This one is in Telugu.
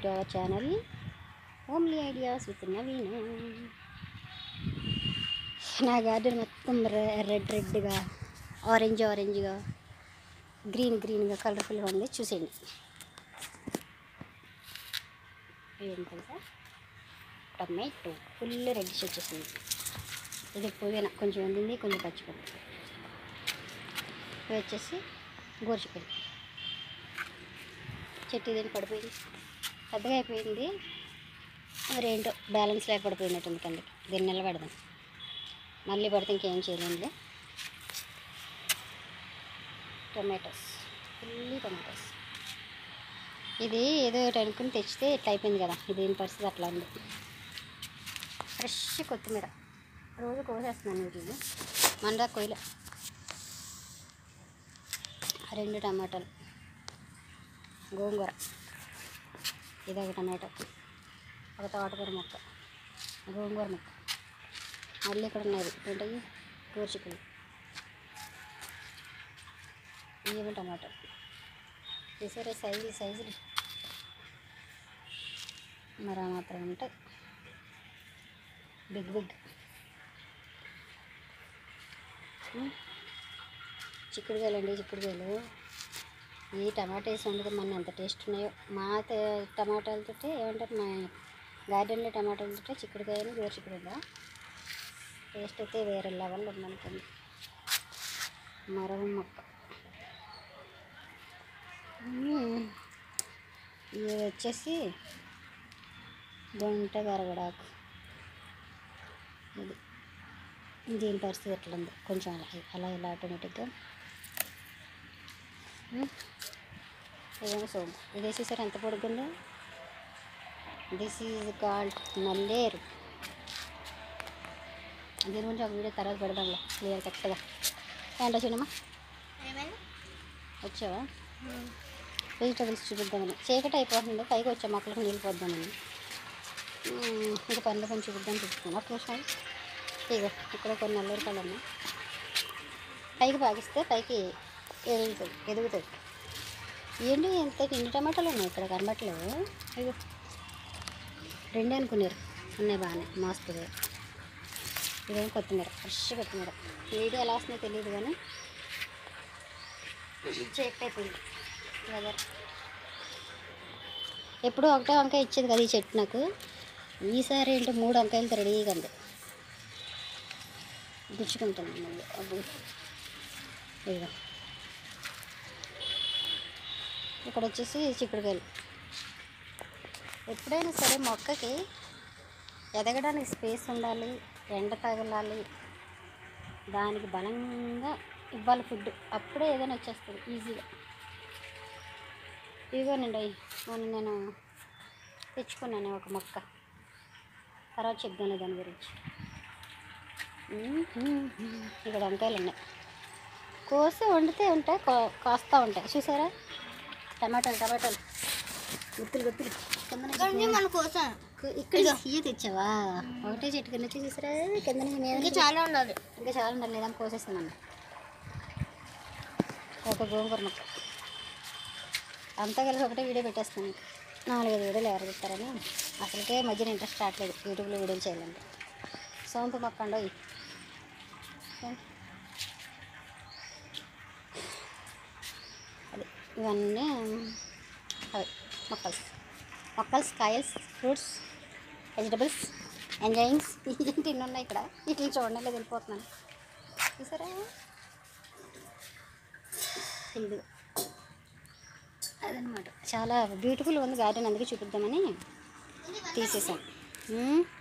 Hour channel homely ideas with Naveen నా గార్డెన్ మొత్తం రె- రెడ్ రెడ్గా ఆరెంజ్ ఆరెంజ్గా గ్రీన్ గ్రీన్గా కలర్ఫుల్గా ఉంది చూసేయండి ఏంటంటే టొమాటో ఫుల్ రెడ్డిష్ వచ్చేసింది ఇది పుదీనా కొంచెం ఉండింది కొంచెం పచ్చిపప్పు ఇది వచ్చేసి గోరుచిక్కుడు చెట్టు ఇదేంటి పడిపోయింది పెద్దగా అయిపోయింది మరి ఏంటో బ్యాలెన్స్ లేక పడిపోయినట్టుంది కిందకి దీన్ని నిలబెడదాం మళ్ళీ పడితే ఇంకేం చేయలేండి టొమాటోస్ ఫుల్లీ టొమాటోస్ ఇది ఏదో ఒకటి అనుకుని తెచ్చితే ఇట్లా అయిపోయింది కదా ఇది దీని పరిస్థితి అట్లా ఉంది ఫ్రెష్ కొత్తిమీర రోజు కోసేస్తున్నాను వీటిని మండా కొయ్యలే రెండు టమాటాలు గోంగూర ఇది ఒక టమాటో ఒక తోటకూర మొక్క గోంగూర మొక్క మళ్ళీ ఇక్కడ ఉన్నది ఏంటవి కూర్చుకులు ఇవి టమాటో చూసారా సైజులు సైజులు మరి ఆ మాత్రం ఉంటాయి బిగ్ బిగ్ చిక్కుడుకాయలు అండి చిక్కుడుకాయలు ఈ టమాటా వేసి వండితే మన ఎంత టేస్ట్ ఉన్నాయో మా తే- టమాటాలతో ఏమంటారు మా గార్డెన్లో టమాటాలతో చిక్కుడుకాయలు గోరు చిక్కుడుగా టేస్ట్ అయితే వేరే లెవెల్ ఉందనుకోండి మరవ మొక్క మ్మ్. ఇది వచ్చేసి గుంట గరగడాకు ఇది దీని పరిస్థితి ఎట్లా ఉంది కొంచెం అలా అలా ఇలా ఆటోమేటిక్గా మ్మ్. ఇదేమో సోము ఇది వేసేసారు ఎంత పొడుగుందో దిస్ ఈజ్ కాల్డ్ నల్లేరు దీని గురించి ఒక వీడియో తర్వాత పెడదాంలే క్లియర్ కరెక్ట్గా ఏంటో చూడమ్మా వచ్చావా వెజిటబుల్స్ చూపిద్దామని చీకటి అయిపోతుంది పైకి వచ్చా మొక్కలకు నీళ్ళు పోద్దామని మ్మ్, ఇంకా పనులు కొంచెం చూపిద్దాం చూపిస్తాను ఒక నిమిషం ఇగో ఇక్కడ కొన్ని నల్లూరు పళ్ళు ఉన్నాయి పైకి పాకిస్తే పైకి ఎదుగుతుంది ఎదుగుతుంది ఏంటి ఎంత ఎన్ని టమాటాలు ఉన్నాయి ఇక్కడ కనబట్టలేవు ఇగో రెండే అనుకున్నారు ఉన్నాయి బాగానే మోస్తుంది ఇదేమో కొత్తిమీర ఫ్రెష్ కొత్తిమీర వీడియో ఎలా వస్తుందో తెలియదు కానీ చీకటి అయిపోయింది వెదర్ ఎప్పుడూ ఒకటే వంకాయ ఇచ్చేది కదా ఈ చెట్టు నాకు ఈసారి ఏంటో మూడు వంకాయలతో రెడీగా ఉంది గుచ్చుకుంటుంది మళ్ళీ అబ్బు ఇదిగో ఇక్కడ వచ్చేసి చిక్కుడుకాయలు ఎప్పుడైనా సరే మొక్కకి ఎదగడానికి స్పేస్ ఉండాలి ఎండ తగలాలి దానికి బలంగా ఇవ్వాలి ఫుడ్ అప్పుడే ఏదైనా వచ్చేస్తుంది ఈజీగా ఇదిగోనండి అవి మొన్న నేను తెచ్చుకున్నాను ఒక మొక్క తర్వాత చెప్తాను దాని గురించి ఇక్కడ వంకాయలు ఉన్నాయి కోసి వండితే ఉంటాయి కో- కాస్తా ఉంటాయి చూసారా టమాటాలు టమాటాలు గుత్తులు గుత్తులు కింద మన కోసం ఇక్కడ ఇయ్య తెచ్చావా ఒకటే చెట్టు కింద వచ్చి చూసారా కింద నుంచి మీద ఇంకా నుంచి చాలా ఉండాలి ఇంకా చాలా ఉండాలి లేదా కోసేస్తామన్న ఒక గోంగూర మొక్క అంతా కలిసి ఒకటే వీడియో పెట్టేస్తాను మీకు. నాలుగైదు వీడియోలు ఎవరు చెప్తారని అసలుకే మధ్యన ఇంట్రెస్ట్ రావట్లేదు యూట్యూబ్లో వీడియోలు చేయాలంటే సోంపు మొక్క అండో అది ఇవన్నీ అవి మొక్కలు మొక్కల్స్ కాయల్స్ ఫ్రూట్స్ వెజిటబుల్స్ ఎంజాయింగ్స్ ఏంటి ఇన్ని ఉన్నాయి ఇక్కడ వీటిని చూడండి లేదు వెళ్ళిపోతున్నాను చూసారా ఇది అదనమాట చాలా బ్యూటిఫుల్ ఉంది గార్డెన్ అందుకే చూపిద్దామని తీసేసాం మ్మ్.